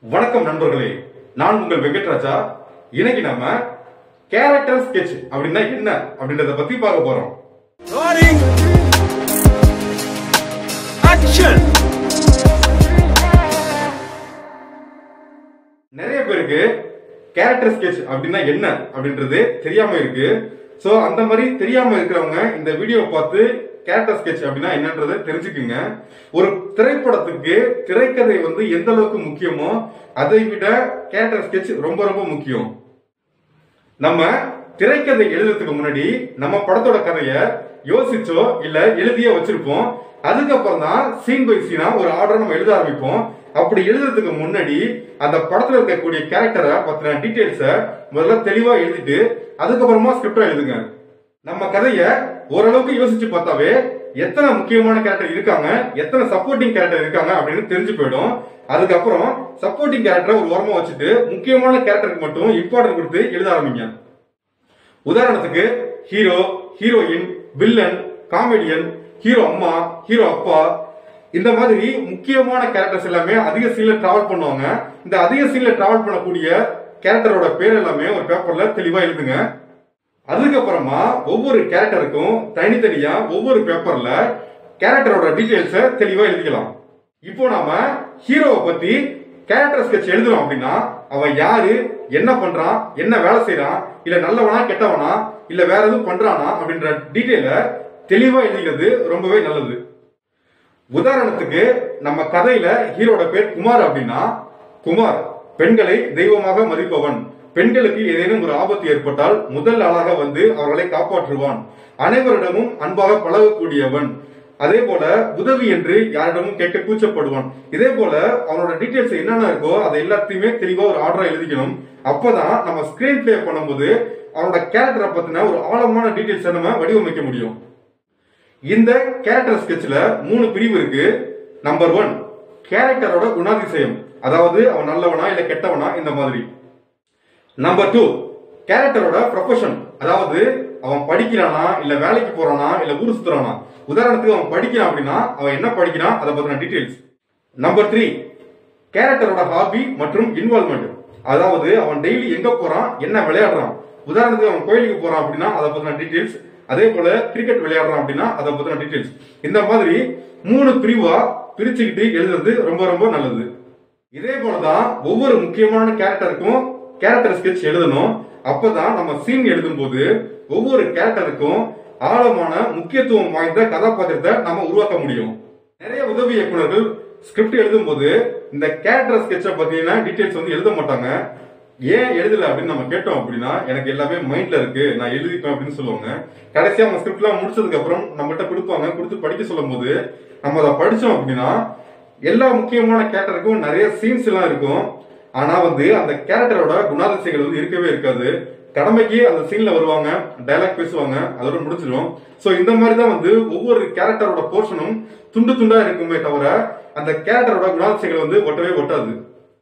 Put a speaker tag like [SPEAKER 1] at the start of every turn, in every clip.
[SPEAKER 1] வணக்கம் நண்பர்களே நான் உங்கள் வெங்கட்ராஜா இன்னைக்கு நாம கேரக்டர் ஸ்கெட்ச் அப்படின்னா என்ன அப்படின்றத பத்தி பார்க்க போறோம்
[SPEAKER 2] Rolling. Action.
[SPEAKER 1] நிறைய பேருக்கு கேரக்டர் ஸ்கெட்ச் அப்படின்னா என்ன அப்படின்றது தெரியாம இருக்கு சோ அந்த மாதிரி தெரியாம இருக்கிறவங்க இந்த வீடியோ பார்த்து கேரக்டர் ஸ்கெட்ச் அப்படின்னா என்னன்றதை தெரிஞ்சுக்குங்க ஒரு திரைப்படத்துக்கு திரைக்கதை வந்து எந்த அளவுக்கு முக்கியமோ அதை விட கேரக்டர் ஸ்கெட்ச் ரொம்ப ரொம்ப முக்கியம் நம்ம திரைக்கதை எழுதுறதுக்கு முன்னாடி நம்ம படத்தோட கதைய யோசிச்சோ இல்ல எழுதியோ வச்சிருப்போம் அதுக்கப்புறம் தான் சீன் பை சீனா ஒரு ஆர்டர் நம்ம எழுத ஆரம்பிப்போம் அப்படி எழுதுறதுக்கு முன்னாடி அந்த படத்துல இருக்கக்கூடிய கேரக்டரை பத்தின டீடைல்ஸ முதல்ல தெளிவா எழுதிட்டு அதுக்கப்புறமா ஸ்கிரிப்டா எழுதுங்க நம்ம கதைய ஓரளவுக்கு யோசிச்சு பார்த்தாவே எத்தனை முக்கியமான கேரக்டர் இருக்காங்க எத்தனை சப்போர்ட்டிங் கேரக்டர் இருக்காங்க அப்படின்னு தெரிஞ்சு போயிடும் அதுக்கப்புறம் சப்போர்ட்டிங் கேரக்டரை ஒரு ஓரமா வச்சுட்டு முக்கியமான கேரக்டருக்கு மட்டும் இம்பார்ட்டன்ட் கொடுத்து எழுத ஆரம்பிங்க உதாரணத்துக்கு hero heroine villain comedian hero அம்மா ஹீரோ அப்பா இந்த மாதிரி முக்கியமான கேரக்டர்ஸ் எல்லாமே அதிக சீன்ல டிராவல் பண்ணுவாங்க இந்த அதிக சீன்ல டிராவல் பண்ணக்கூடிய கேரக்டரோட பேர் எல்லாமே ஒரு பேப்பர்ல தெளிவா எழுதுங்க அதுக்கப்புறமா ஒவ்வொரு கேரக்டருக்கும் தனித்தனியா ஒவ்வொரு பேப்பர்ல கேரக்டரோட டீடைல்ஸ தெளிவா எழுதிக்கலாம் இப்போ நாம ஹீரோவை பத்தி கேரக்டர் ஸ்கெட்ச் எழுதுறோம் அப்படின்னா அவன் யாரு என்ன பண்றான் என்ன வேலை செய்யறான் இல்ல நல்லவனா கெட்டவனா இல்ல வேற எதுவும் பண்றானா அப்படின்ற டீடைல தெளிவா எழுதிக்கிறது ரொம்பவே நல்லது உதாரணத்துக்கு நம்ம கதையில ஹீரோட பேர் குமார் அப்படின்னா குமார் பெண்களை தெய்வமாக மதிப்பவன் பெண்களுக்கு ஏதேனும் ஒரு ஆபத்து ஏற்பட்டால் முதல் ஆளாக வந்து அவர்களை காப்பாற்றுவான் அனைவரிடமும் அன்பாக பழகக்கூடியவன் அதே போல உதவி என்று யாரிடமும் கேட்க கூச்சப்படுவான் இதே போல அவனோட டீடைல்ஸ் என்னென்ன இருக்கோ அதை எல்லாத்தையுமே தெளிவா ஒரு ஆர்டரா எழுதிக்கணும் அப்பதான் நம்ம ஸ்கிரீன் பிளே பண்ணும்போது அவனோட கேரக்டரை பத்தின ஒரு ஆழமான டீடைல்ஸை நம்ம வடிவமைக்க முடியும் இந்த கேரக்டர் ஸ்கெட்ச்ல மூணு பிரிவு இருக்கு நம்பர் ஒன் கேரக்டரோட குணாதிசயம் அதாவது அவன் நல்லவனா இல்ல கெட்டவனா இந்த மாதிரி நம்பர் டூ கேரக்டரோட ப்ரொஃபஷன் அதாவது அவன் படிக்கிறானா இல்ல வேலைக்கு போறானா இல்ல ஊர் சுத்துறானா உதாரணத்துக்கு அவன் படிக்கிறான் அப்படின்னா அவன் என்ன படிக்கிறான் அதை பத்தின டீடைல்ஸ் நம்பர் த்ரீ கேரக்டரோட ஹாபி மற்றும் இன்வால்மெண்ட் அதாவது அவன் டெய்லி எங்க போறான் என்ன விளையாடுறான் உதாரணத்துக்கு அவன் கோயிலுக்கு போறான் அப்படின்னா அதை பத்தின டீடைல்ஸ் அதே போல கிரிக்கெட் விளையாடுறான் அப்படின்னா அதை பத்தின டீடைல்ஸ் இந்த மாதிரி மூணு பிரிவா பிரிச்சுக்கிட்டு எழுதுறது ரொம்ப ரொம்ப நல்லது இதே போலதான் ஒவ்வொரு முக்கியமான கேரக்டருக்கும் கேரக்டர் ஸ்கெட்ச் எழுதணும் அப்பதான் நம்ம சீன் எழுதும் போது ஒவ்வொரு கேரக்டருக்கும் ஆழமான முக்கியத்துவம் வாய்ந்த கதாபாத்திரத்தை நம்ம உருவாக்க முடியும் நிறைய உதவி இயக்குனர்கள் ஸ்கிரிப்ட் எழுதும் போது இந்த கேரக்டர் ஸ்கெட்சை பத்தின டீடைல்ஸ் வந்து எழுத மாட்டாங்க ஏன் எழுதல அப்படின்னு நம்ம கேட்டோம் அப்படின்னா எனக்கு எல்லாமே மைண்ட்ல இருக்கு நான் எழுதிப்பேன் அப்படின்னு சொல்லுவாங்க கடைசியா அவங்க ஸ்கிரிப்ட்லாம் முடிச்சதுக்கு அப்புறம் நம்மகிட்ட கொடுப்பாங்க கொடுத்து படிக்க சொல்லும் போது நம்ம அதை படிச்சோம் அப்படின்னா எல்லா முக்கியமான கேரக்டருக்கும் நிறைய சீன்ஸ் எல்லாம் இருக்கும் ஆனா வந்து அந்த கேரக்டரோட குணாதிசயங்கள் வந்து இருக்கவே இருக்காது கடமைக்கு அந்த சீன்ல வருவாங்க டைலாக் பேசுவாங்க அதோட முடிச்சிடும் சோ இந்த மாதிரி தான் வந்து ஒவ்வொரு கேரக்டரோட போர்ஷனும் துண்டு துண்டா இருக்குமே தவிர அந்த கேரக்டரோட குணாதிசயங்கள் வந்து ஒட்டவே ஒட்டாது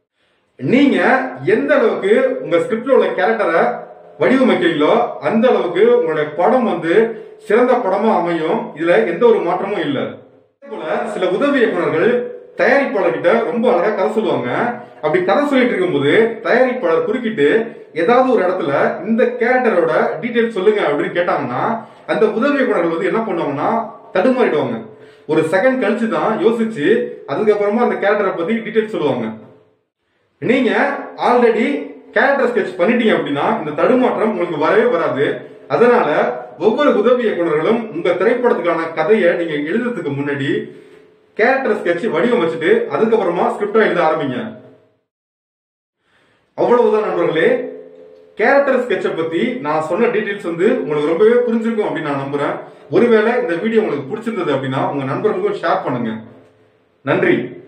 [SPEAKER 1] நீங்க எந்த அளவுக்கு உங்க ஸ்கிரிப்ட்ல உள்ள கேரக்டரை வடிவமைக்கிறீங்களோ அந்த அளவுக்கு உங்களுடைய படம் வந்து சிறந்த படமா அமையும் இதுல எந்த ஒரு மாற்றமும் இல்ல அதே போல சில உதவி இயக்குனர்கள் தயாரிப்பாளர்கிட்ட ரொம்ப அழகா கதை சொல்லுவாங்க அப்படி கதை சொல்லிட்டு இருக்கும்போது தயாரிப்பாளர் குறுக்கிட்டு ஏதாவது ஒரு இடத்துல இந்த கேரக்டரோட டீடைல் சொல்லுங்க அப்படின்னு கேட்டாங்கன்னா அந்த உதவி இயக்குனர்கள் வந்து என்ன பண்ணுவாங்கன்னா தடுமாறிடுவாங்க ஒரு செகண்ட் கழிச்சு தான் யோசிச்சு அதுக்கப்புறமா அந்த கேரக்டரை பத்தி டீடைல் சொல்லுவாங்க நீங்க ஆல்ரெடி கேரக்டர் ஸ்கெட்ச் பண்ணிட்டீங்க அப்படின்னா இந்த தடுமாற்றம் உங்களுக்கு வரவே வராது அதனால ஒவ்வொரு உதவி இயக்குனர்களும் உங்க திரைப்படத்துக்கான கதையை நீங்க எழுதுறதுக்கு முன்னாடி கேரக்டர் ஸ்கெட்ச் வடிவமைச்சிட்டு அதுக்கப்புறமா ஸ்கிரிப்டா எழுத ஆரம்பிங்க அவ்வளவுதான் நண்பர்களே கேரக்டர் ஸ்கெட்சை பத்தி நான் சொன்ன டீடைல்ஸ் வந்து உங்களுக்கு ரொம்பவே புரிஞ்சிருக்கும் அப்படின்னு நான் நம்புறேன் ஒருவேளை இந்த வீடியோ உங்களுக்கு பிடிச்சிருந்தது அப்படின்னா உங்க நண்பர்களுக்கும் ஷேர் பண்ணுங்க நன்றி